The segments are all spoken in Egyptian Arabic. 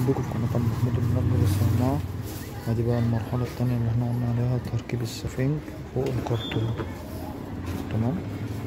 بكم في قناة محمود المنجم الصناع ادي بقى المرحلة التانية اللي احنا قلنا عليها تركيب السفنج فوق الكرتون تمام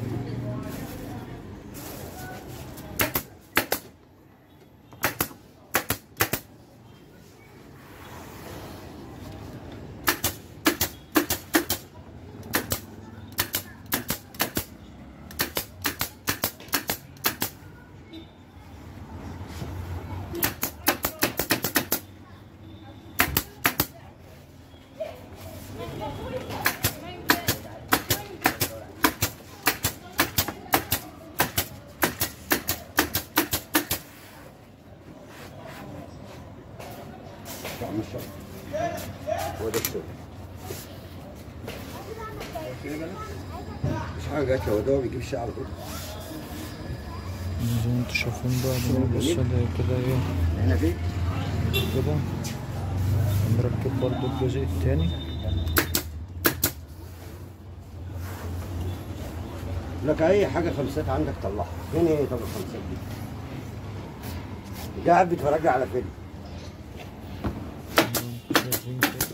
طعم الشرب هو ده الشغل مش حاجة جات هو ده هو بيجيب الشعر كده زي ما انتوا شايفين بقى بنبص ده كده ايه هنا فين؟ كده نركب برضو الجزء التاني لك أي حاجة خمسات عندك طلعها فين إيه طب الخمسات دي؟ قاعد بيتفرج على فيلم شايفين كده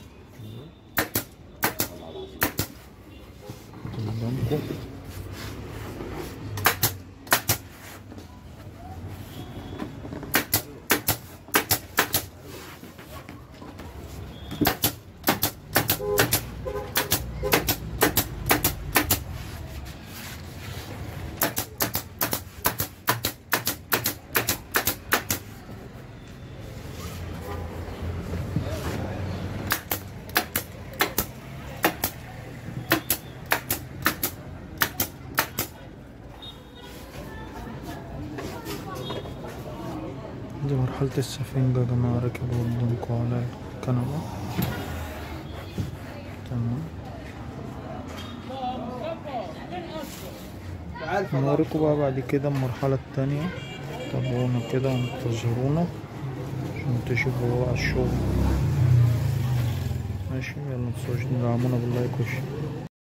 قدامكم دي مرحلة السفنجة يا جماعة ركبوا قدامكم على الكنبة تمام نوريكم بقى بعد كده المرحلة التانية تابعونا كده وانتظرونا عشان تشوفوا بقى الشغل ماشي يلا متنسوش تدعمونا باللايك والشير